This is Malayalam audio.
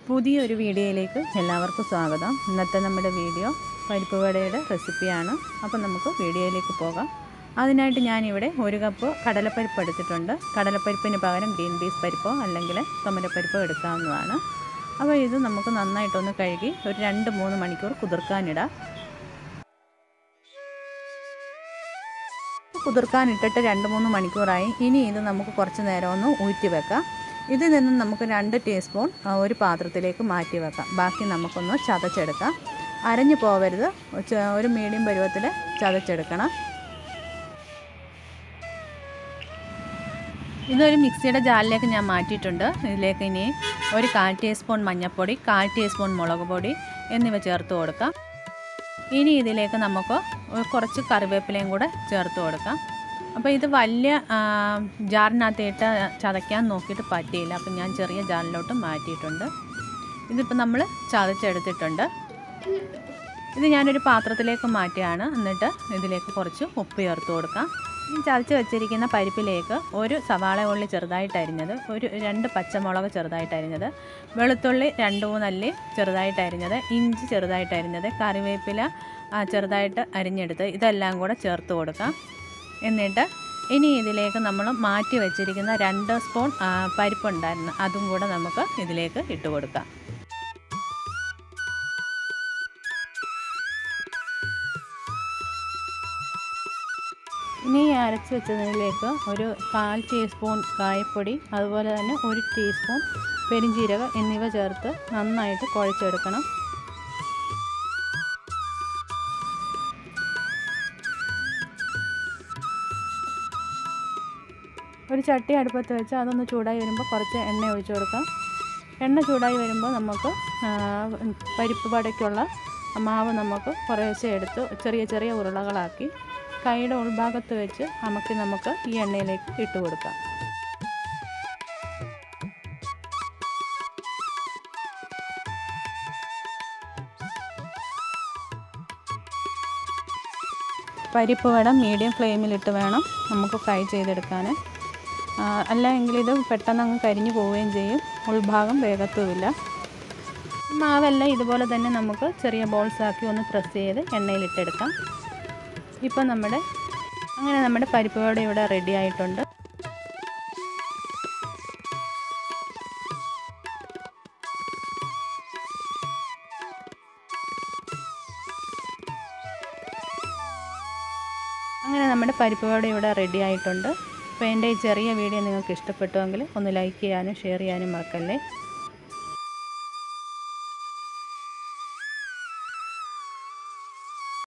പുതിയൊരു വീഡിയോയിലേക്ക് എല്ലാവർക്കും സ്വാഗതം ഇന്നത്തെ നമ്മുടെ വീഡിയോ പരിപ്പ് വടയുടെ റെസിപ്പിയാണ് അപ്പോൾ നമുക്ക് വീഡിയോയിലേക്ക് പോകാം അതിനായിട്ട് ഞാനിവിടെ ഒരു കപ്പ് കടലപ്പരിപ്പ് എടുത്തിട്ടുണ്ട് കടലപ്പരിപ്പിന് പകരം ഗ്രീൻ പീസ് പരിപ്പോ അല്ലെങ്കിൽ തൊമരപ്പരിപ്പോ എടുക്കാവുന്നതാണ് അപ്പോൾ ഇത് നമുക്ക് നന്നായിട്ടൊന്ന് കഴുകി ഒരു രണ്ട് മൂന്ന് മണിക്കൂർ കുതിർക്കാനിടാം കുതിർക്കാനിട്ടിട്ട് രണ്ട് മൂന്ന് മണിക്കൂറായി ഇനി ഇത് നമുക്ക് കുറച്ച് നേരം ഒന്ന് ഊറ്റി വെക്കാം ഇതിൽ നിന്നും നമുക്ക് രണ്ട് ടീസ്പൂൺ ആ, ഒരു പാത്രത്തിലേക്ക് മാറ്റി വെക്കാം ബാക്കി നമുക്കൊന്ന് ചതച്ചെടുക്കാം അരഞ്ഞു പോവരുത് ച- ഒരു മീഡിയം പരുവത്തിൽ ചതച്ചെടുക്കണം ഇതൊരു മിക്സിയുടെ ജാറിലേക്ക് ഞാൻ മാറ്റിയിട്ടുണ്ട് ഇതിലേക്ക് ഇനി ഒരു കാൽ ടീസ്പൂൺ മഞ്ഞൾപ്പൊടി കാൽ ടീസ്പൂൺ മുളക് പൊടി എന്നിവ ചേർത്ത് കൊടുക്കാം ഇനി ഇതിലേക്ക് നമുക്ക് ഒരു കുറച്ച് കറിവേപ്പിലയും കൂടെ ചേർത്ത് കൊടുക്കാം അപ്പോൾ ഇത് വലിയ ആ, ജാറിനകത്തിട്ട് ചതയ്ക്കാൻ നോക്കിയിട്ട് പറ്റിയില്ല അപ്പം ഞാൻ ചെറിയ ജാറിലോട്ട് മാറ്റിയിട്ടുണ്ട് ഇതിപ്പോൾ നമ്മൾ ചതച്ചെടുത്തിട്ടുണ്ട് ഇത് ഞാനൊരു പാത്രത്തിലേക്ക് മാറ്റിയാണ് എന്നിട്ട് ഇതിലേക്ക് കുറച്ച് ഉപ്പ് ചേർത്ത് കൊടുക്കാം ഈ ചതച്ച് വെച്ചിരിക്കുന്ന പരിപ്പിലേക്ക് ഒരു സവാള ഉള്ളി ചെറുതായിട്ട് അരിഞ്ഞത് ഒരു രണ്ട് പച്ചമുളക് ചെറുതായിട്ട് അരിഞ്ഞത് വെളുത്തുള്ളി രണ്ട് മൂന്നല്ലി ചെറുതായിട്ട് അരിഞ്ഞത് ഇഞ്ചി ചെറുതായിട്ട് അരിഞ്ഞത് കറിവേപ്പില ആ, ചെറുതായിട്ട് അരിഞ്ഞെടുത്ത് ഇതെല്ലാം കൂടെ ചേർത്ത് കൊടുക്കാം എന്നിട്ട് ഇനി ഇതിലേക്ക് നമ്മൾ മാറ്റി വെച്ചിരിക്കുന്ന രണ്ട് സ്പൂൺ ആ, പരിപ്പുണ്ടായിരുന്നു അതും കൂടെ നമുക്ക് ഇതിലേക്ക് ഇട്ട് കൊടുക്കാം ഇനി ഈ അരച്ച് വെച്ചതിലേക്ക് ഒരു കാൽ ടീസ്പൂൺ കായപ്പൊടി അതുപോലെ തന്നെ ഒരു ടീസ്പൂൺ പെരിഞ്ജീരകം എന്നിവ ചേർത്ത് നന്നായിട്ട് കുഴച്ചെടുക്കണം ഒരു ചട്ടി അടുപ്പത്ത് വെച്ച് അതൊന്ന് ചൂടായി വരുമ്പോൾ കുറച്ച് എണ്ണ ഒഴിച്ചു കൊടുക്കാം എണ്ണ ചൂടായി വരുമ്പോൾ നമുക്ക് ആ, പരിപ്പ് വടയ്ക്കുള്ള മാവ് നമുക്ക് കുറേശ്ശെ എടുത്ത് ചെറിയ ചെറിയ ഉരുളകളാക്കി കൈയുടെ ഉൾഭാഗത്ത് വെച്ച് അമക്കി നമുക്ക് ഈ എണ്ണയിലേക്ക് ഇട്ട് കൊടുക്കാം പരിപ്പ് വട മീഡിയം ഫ്ലെയിമിലിട്ട് വേണം നമുക്ക് ഫ്രൈ ചെയ്തെടുക്കാൻ അല്ലെങ്കിൽ ഇത് പെട്ടെന്ന് അങ്ങ് കരിഞ്ഞു പോവുകയും ചെയ്യും ഉൾഭാഗം വേഗത്തുമില്ല മാവെല്ലാം ഇതുപോലെ തന്നെ നമുക്ക് ചെറിയ ബോൾസ് ആക്കി ഒന്ന് പ്രസ് ചെയ്ത് എണ്ണയിലിട്ടെടുക്കാം ഇപ്പോൾ നമ്മുടെ അങ്ങനെ നമ്മുടെ പരിപ്പ് വട ഇവിടെ റെഡി ആയിട്ടുണ്ട് അങ്ങനെ നമ്മുടെ പരിപ്പ് വട ഇവിടെ റെഡി ആയിട്ടുണ്ട് അപ്പോൾ എൻ്റെ ഈ ചെറിയ വീഡിയോ നിങ്ങൾക്ക് ഇഷ്ടപ്പെട്ടുവെങ്കിൽ ഒന്ന് ലൈക്ക് ചെയ്യാനും ഷെയർ ചെയ്യാനും മറക്കല്ലേ